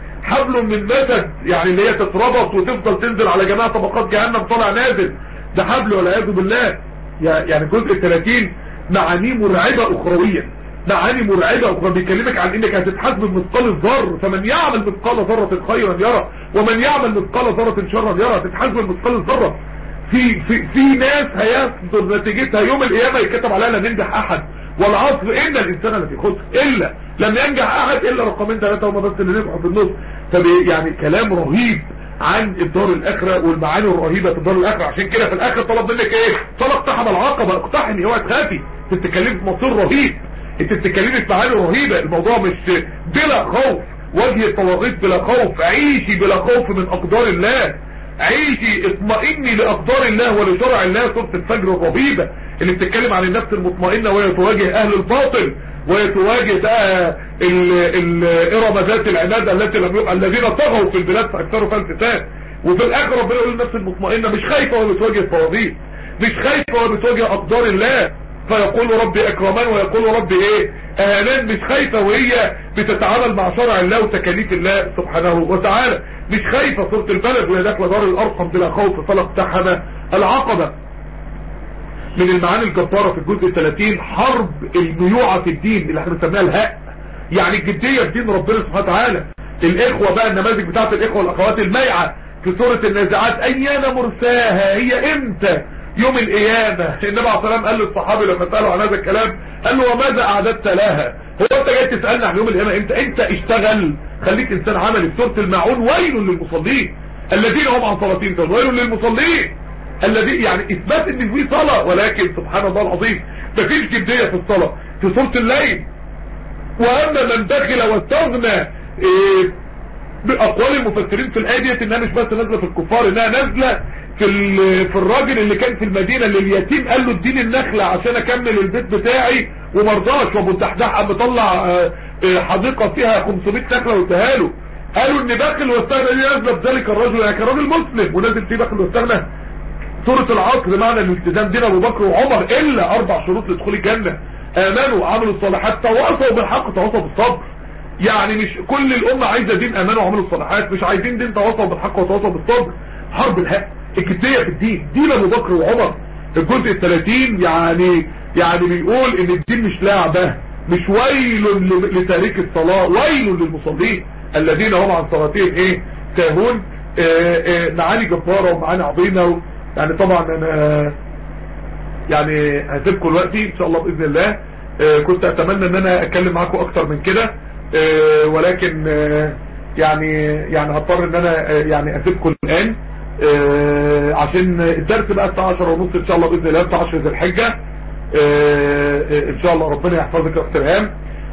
حبل من مسد يعني اللي هي تتربط وتفضل تنزل على جميع طبقات جهنم طالع نازل ده حبل والعياذ بالله يعني جزء الثلاثين معانيه مرعبة اخروية معاني مرعبة اخرى بيكلمك عن انك هتتحاسب بمثقال الذر فمن يعمل مثقال ذرة خيرا يرى ومن يعمل مثقال ذرة شرا يرى هتتحاسب بمثقال الذرة في في في ناس هيصدر نتيجتها يوم القيامة يتكتب عليها لن ينجح احد والعصر ان الانسان الذي خسر الا لم ينجح احد الا رقمين ثلاثة هم بس اللي نجحوا في النص يعني كلام رهيب عن الدار الاخرة والمعاني الرهيبة في الدار الاخرة عشان كده في الاخر طلب منك ايه طلب اقتحم العقبة اقتحمي اوعى تخافي تتكلمي في مصير رهيب انت بتتكلمي في معاني رهيبة الموضوع مش بلا خوف وجه الطواغيت بلا خوف عيشي بلا خوف من اقدار الله عيشي اطمئني لاقدار الله ولشرع الله سورة الفجر الرهيبة اللي بتتكلم عن النفس المطمئنة وهي تواجه اهل الباطل وهي تواجه بقى الارم ذات العناد التي لم يبقى الذين طغوا في البلاد فاكثروا فيها الفتان وفي الاخر ربنا يقول النفس المطمئنة مش خايفة وهي بتواجه الطواغيت مش خايفة وهي بتواجه اقدار الله فيقول ربي اكرمان ويقول ربي ايه اهلان مش خايفة وهي بتتعامل مع شرع الله وتكاليف الله سبحانه وتعالى مش خايفة صورة البلد وهي داخله دار الارقم بلا خوف فلا اقتحم العقبة من المعاني الجبارة في الجزء 30 حرب الميوعة في الدين اللي احنا بنسميها الهاء يعني الجدية في دين ربنا سبحانه وتعالى الاخوة بقى النماذج بتاعت الاخوة والاخوات الميعة في سورة النازعات ايام مرساها هي امتى يوم القيامة النبي عليه الصلاة قال للصحابي لما سألوا عن هذا الكلام قال له وماذا أعددت لها هو انت جاي تسألنا عن يوم القيامة انت انت اشتغل خليك انسان عملي في سورة الماعون ويل للمصلين الذين هم عن صلاتهم سهون ويل للمصلين الذي يعني اثبات ان في صلاة ولكن سبحان الله العظيم مفيش جدية في الصلاة في سورة الليل واما من دخل واستغنى إيه باقوال المفسرين في الايه ديت انها مش بس نازله في الكفار انها نازله في في الراجل اللي كان في المدينة اللي اليتيم قال له اديني النخلة عشان اكمل البيت بتاعي ومرضاش وابو الدحداح قام مطلع حديقة فيها 500 نخلة واداها له قالوا ان باخل واستغنى دي نازله بذلك الرجل يعني كان راجل مسلم ونازل فيه باخل واستغنى سورة العصر معنى الالتزام دين ابو بكر وعمر الا اربع شروط لدخول الجنة امنوا وعملوا الصالحات تواصوا بالحق تواصوا بالصبر يعني مش كل الامة عايزة دين امان وعمل الصالحات مش عايزين دين تواصل بالحق وتواصل بالصبر حرب الحق الجدية في الدين دين ابو بكر وعمر الجزء الثلاثين يعني يعني بيقول ان الدين مش لعبة مش ويل لتارك الصلاة ويل للمصلين الذين هم عن صلاتهم ايه ساهون معاني جبارة ومعاني عظيمة يعني طبعا انا يعني هسيبكم دلوقتي ان شاء الله باذن الله كنت اتمنى ان انا اتكلم معاكم اكتر من كده ولكن يعني يعني هضطر ان انا يعني اسيبكم الان عشان الدرس بقى الساعه 10 ونص ان شاء الله باذن الله الساعه 10 ذي الحجه ان شاء الله ربنا يحفظك يا اخت ريهام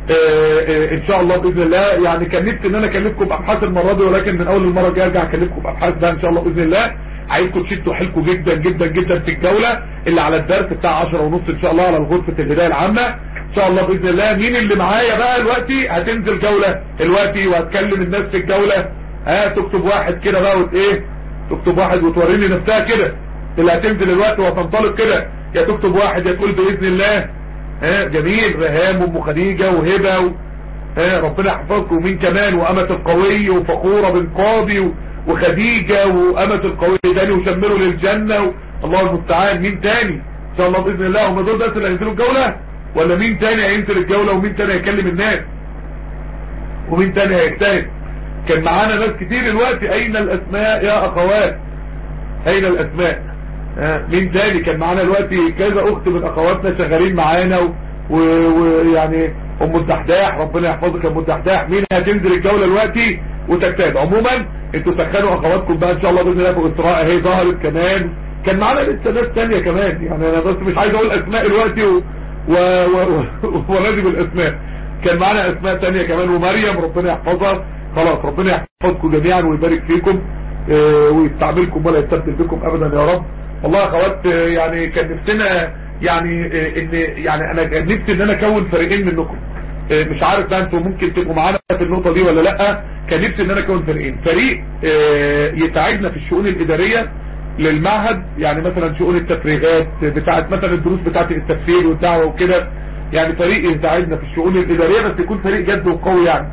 ان شاء الله باذن الله يعني كان نفسي ان انا اكلمكم بابحاث المره دي ولكن من اول المره الجايه ارجع اكلمكم بابحاث ده ان شاء الله باذن الله عايزكم تشدوا حيلكم جدا جدا جدا في الجوله اللي على الدرس بتاع 10 ونص ان شاء الله على غرفه الهدايه العامه ان شاء الله باذن الله مين اللي معايا بقى دلوقتي هتنزل جوله دلوقتي وهتكلم الناس في الجوله ها تكتب واحد كده بقى وت ايه تكتب واحد وتوريني نفسها كده اللي هتنزل الوقت وهتنطلق كده يا تكتب واحد يا تقول باذن الله ها جميل رهام وام خديجه وهبه و... ها ربنا يحفظكم ومين كمان وامه القوي وفخوره بن قاضي وخديجه وامه القوي تاني وشمروا للجنه و... الله المستعان مين تاني ان شاء الله باذن الله هم دول بس اللي هينزلوا الجوله ولا مين تاني هينزل الجوله ومين تاني هيكلم الناس ومين تاني هيجتهد كان معانا ناس كتير دلوقتي اين الاسماء يا اخوات اين الاسماء آه مين تاني كان معانا دلوقتي كذا اخت من اخواتنا شغالين معانا ويعني و... ام الدحداح ربنا يحفظك يا ام الدحداح مين هتنزل الجوله دلوقتي وتجتهد عموما انتوا سخنوا اخواتكم بقى ان شاء الله باذن الله في اسراء اهي ظهرت كمان كان معانا لسه ناس تانية كمان يعني انا بس مش عايز اقول اسماء دلوقتي و... و... و... ولازم الاسماء كان معانا اسماء تانية كمان ومريم ربنا يحفظها خلاص ربنا يحفظكم جميعا ويبارك فيكم اه ويستعملكم ولا يستبدل بكم ابدا يا رب والله يا اخوات يعني كان نفسنا يعني اه ان يعني انا كان نفسي ان انا اكون فريقين منكم اه مش عارف بقى انتوا ممكن تبقوا معانا في النقطه دي ولا لا كان نفسي ان انا اكون فريقين فريق يساعدنا في الشؤون الاداريه للمعهد يعني مثلا شؤون التفريغات بتاعت مثلا الدروس بتاعت التفسير والدعوه وكده يعني فريق يساعدنا في الشؤون الاداريه بس يكون فريق جد وقوي يعني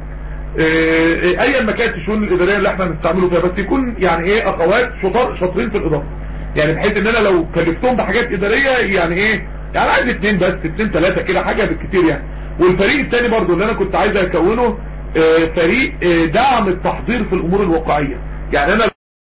ايا ما كانت الشؤون الاداريه اللي احنا بنستعمله فيها بس يكون يعني ايه اخوات شطار شاطرين في الاداره يعني بحيث ان انا لو كلفتهم بحاجات اداريه يعني ايه يعني عايز اثنين بس اثنين ثلاثه كده حاجه بالكتير يعني والفريق الثاني برضو اللي انا كنت عايز اكونه فريق دعم التحضير في الامور الواقعيه يعني انا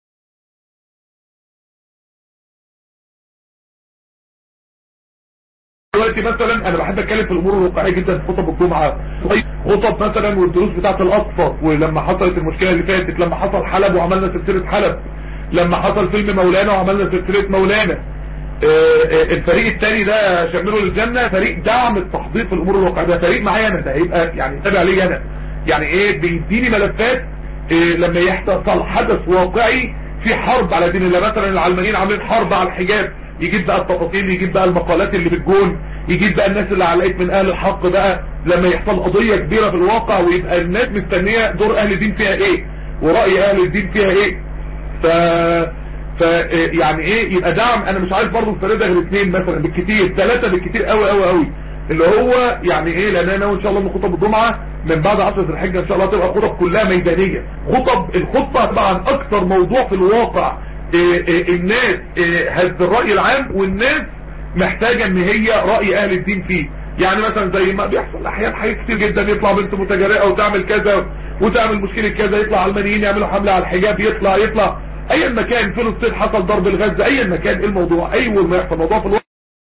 دلوقتي مثلا انا بحب اتكلم في الامور الواقعيه جدا في خطب الجمعه خطب مثلا والدروس بتاعه الاطفال ولما حصلت المشكله اللي فاتت لما حصل حلب وعملنا سلسله حلب لما حصل فيلم مولانا وعملنا سلسله مولانا الفريق الثاني ده شمله للجنه فريق دعم التحضير في الامور الواقعيه ده فريق معايا انا ده هيبقى يعني تابع لي انا يعني ايه بيديني ملفات إيه لما يحصل حدث واقعي في حرب على دين الله مثلا العلمانيين عاملين حرب على الحجاب يجيب بقى التفاصيل يجيب بقى المقالات اللي بتجون يجيب بقى الناس اللي علقت من اهل الحق بقى لما يحصل قضية كبيرة في الواقع ويبقى الناس مستنية دور اهل الدين فيها ايه ورأي اهل الدين فيها ايه ف ف يعني ايه يبقى دعم انا مش عايز برضه الفريق ده غير اثنين مثلا بالكتير ثلاثة بالكتير قوي قوي قوي اللي هو يعني ايه لان انا وان شاء الله من خطب الجمعة من بعد عصر الحجة ان شاء الله تبقى خطب كلها ميدانية خطب الخطبة طبعا اكثر موضوع في الواقع إيه إيه الناس إيه هز الرأي العام والناس محتاجة ان هي رأي اهل الدين فيه يعني مثلا زي ما بيحصل احيانا حاجات كتير جدا يطلع بنت متجرئة وتعمل كذا وتعمل مشكلة كذا يطلع علمانيين يعملوا حملة على الحجاب يطلع يطلع ايا مكان فلسطين حصل ضرب الغزة ايا مكان الموضوع ايوه ما يحصل موضوع في الواقع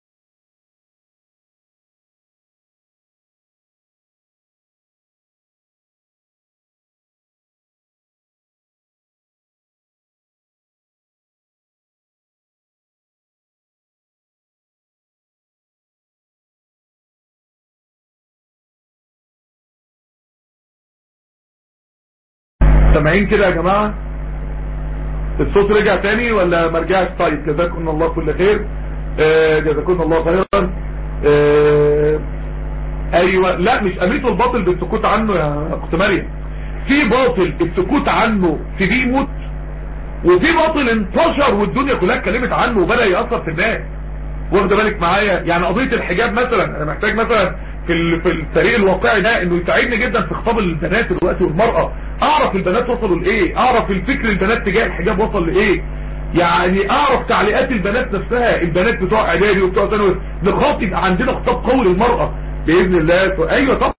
سامعين كده يا جماعة الصوت رجع تاني ولا ما رجعش طيب جزاكم الله كل خير آه جزاكم الله خيرا آه ايوه لا مش اميت الباطل بالسكوت عنه يا اخت مريم في باطل السكوت عنه في دي يموت وفي باطل انتشر والدنيا كلها اتكلمت عنه وبدا ياثر في الناس واخد بالك معايا يعني قضيه الحجاب مثلا انا محتاج مثلا في في ال- في الفريق الواقعي ده انه يساعدني جدا في خطاب البنات دلوقتي والمرأة اعرف البنات وصلوا لايه اعرف الفكر البنات تجاه الحجاب وصل لايه يعني اعرف تعليقات البنات نفسها البنات بتوع اعدادي وبتوع ثانوي نخاط يبقى عندنا خطاب قوي للمرأة باذن الله ايوه طبعا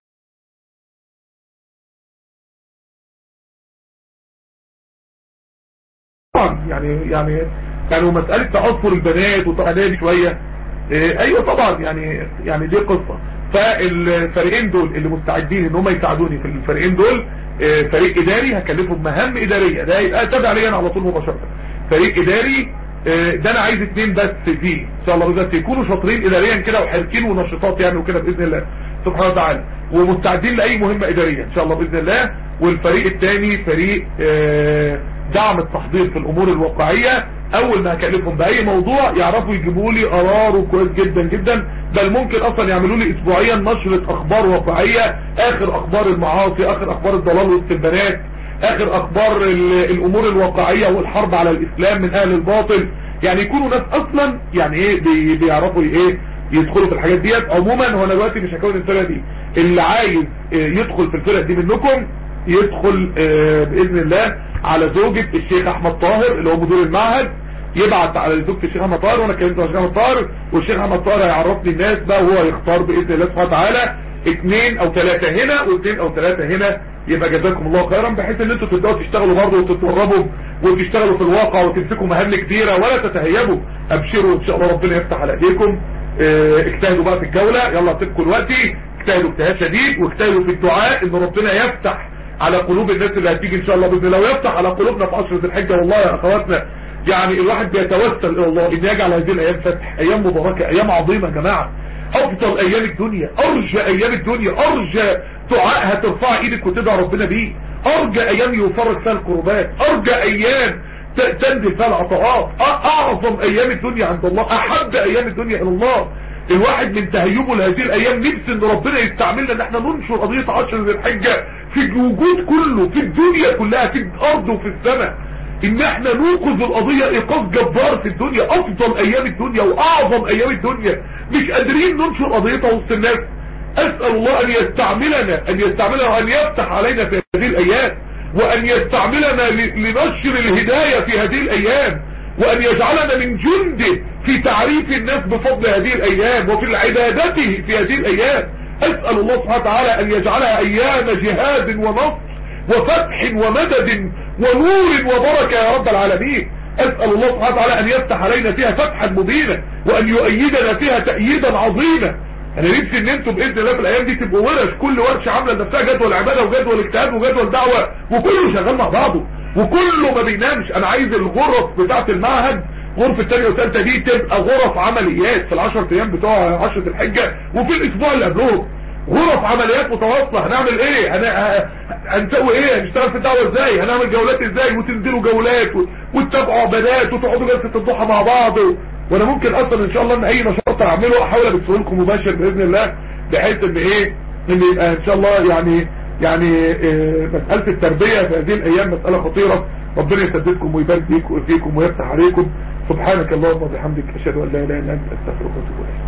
طبعا يعني يعني يعني مسألة تأثر البنات وتعدادي شوية إيه، ايوه طبعا يعني يعني دي قصة فالفريقين دول اللي مستعدين ان هم يساعدوني في الفريقين دول إيه، فريق اداري هكلفهم مهام ادارية ده يبقى تابع لي انا على طول مباشرة فريق اداري إيه، ده انا عايز اتنين بس فيه ان شاء الله بس يكونوا شاطرين اداريا كده وحركين ونشطات يعني وكده باذن الله سبحانه وتعالى ومستعدين لاي مهمة ادارية ان شاء الله باذن الله والفريق الثاني فريق آه، دعم التحضير في الامور الواقعية اول ما هكلفهم باي موضوع يعرفوا يجيبوا لي قرار كويس جدا جدا بل ممكن اصلا يعملوا لي اسبوعيا نشرة اخبار واقعية اخر اخبار المعاصي اخر اخبار الضلال وسط البنات اخر اخبار ال- الامور الواقعية والحرب على الاسلام من اهل الباطل يعني يكونوا ناس اصلا يعني ايه بي- بيعرفوا ايه يدخلوا في الحاجات ديت عموما هو انا دلوقتي مش هكون الفرقه دي اللي عايز آه، يدخل في الفرقه دي منكم يدخل آه، باذن الله على زوجة الشيخ احمد طاهر اللي هو مدير المعهد يبعت على زوجة الشيخ احمد طاهر وانا كلمت مع الشيخ احمد طاهر والشيخ احمد طاهر هيعرفني الناس بقى وهو يختار باذن الله سبحانه وتعالى اثنين او ثلاثة هنا واثنين او ثلاثة هنا يبقى جزاكم الله خيرا بحيث ان انتوا تبداوا تشتغلوا برضه وتتدربوا وتشتغلوا في الواقع وتمسكوا مهام كتيرة ولا تتهيبوا ابشروا ان شاء الله ربنا يفتح على ايديكم اه، اجتهدوا بقى في الجولة يلا سيبكم الوقت اجتهدوا اجتهاد شديد واجتهدوا في الدعاء ان ربنا يفتح على قلوب الناس اللي هتيجي ان شاء الله باذن الله ويفتح على قلوبنا في عشرة الحجة والله يا اخواتنا يعني الواحد بيتوسل الى الله ان يجعل هذه الايام فتح ايام مباركة ايام عظيمة يا جماعة افضل ايام الدنيا ارجى ايام الدنيا ارجى دعاء هترفع ايدك وتدعى ربنا بيه ارجى ايام يفرج فيها الكربات ارجى ايام ت- تنزل فيها العطاءات أ- اعظم ايام الدنيا عند الله احب ايام الدنيا الى الله الواحد من تهيبه لهذه الايام نفسه ان ربنا يستعملنا ان احنا ننشر قضية عشر ذي الحجة في الوجود كله في الدنيا كلها في الارض وفي السماء ان احنا نوقظ القضية ايقاظ جبار في الدنيا افضل ايام الدنيا واعظم ايام الدنيا مش قادرين ننشر قضيتها وسط الناس اسأل الله ان يستعملنا ان يستعملنا وان يفتح علينا في هذه الايام وان يستعملنا ل- لنشر الهداية في هذه الايام وان يجعلنا من جنده في تعريف الناس بفضل هذه الايام وفي عبادته في هذه الايام اسأل الله سبحانه وتعالى ان يجعلها ايام جهاد ونصر وفتح ومدد ونور وبركة يا رب العالمين أسأل الله سبحانه وتعالى أن يفتح علينا فيها فتحا مبينا وأن يؤيدنا فيها تأييدا عظيما أنا نفسي أن أنتم بإذن الله في الأيام دي تبقوا ورش كل ورشة عاملة لنفسها جدول عبادة وجدول اجتهاد وجدول دعوة وكله شغال مع بعضه وكله ما بينامش أنا عايز الغرف بتاعة المعهد غرفة الثانية والثالثة دي تبقى غرف عمليات في العشر أيام بتوع عشرة الحجة وفي الأسبوع اللي قبلهم غرف عمليات متواصلة هنعمل ايه هن... ه- هنسوي ايه هنشتغل في الدعوة ازاي هنعمل جولات ازاي وتنزلوا جولات و... وتتابعوا عبادات وتقعدوا جلسة الضحى مع بعض و... وانا ممكن اصلا ان شاء الله ان اي نشاط اعمله احاول ابثه لكم مباشر باذن الله بحيث ان ايه ان يبقى ان شاء الله يعني يعني إيه مسألة التربية في هذه الايام مسألة خطيرة ربنا يسددكم ويبارك فيكم ويفتح عليكم سبحانك اللهم وبحمدك اشهد ان لا اله الا انت استغفرك واتوب اليك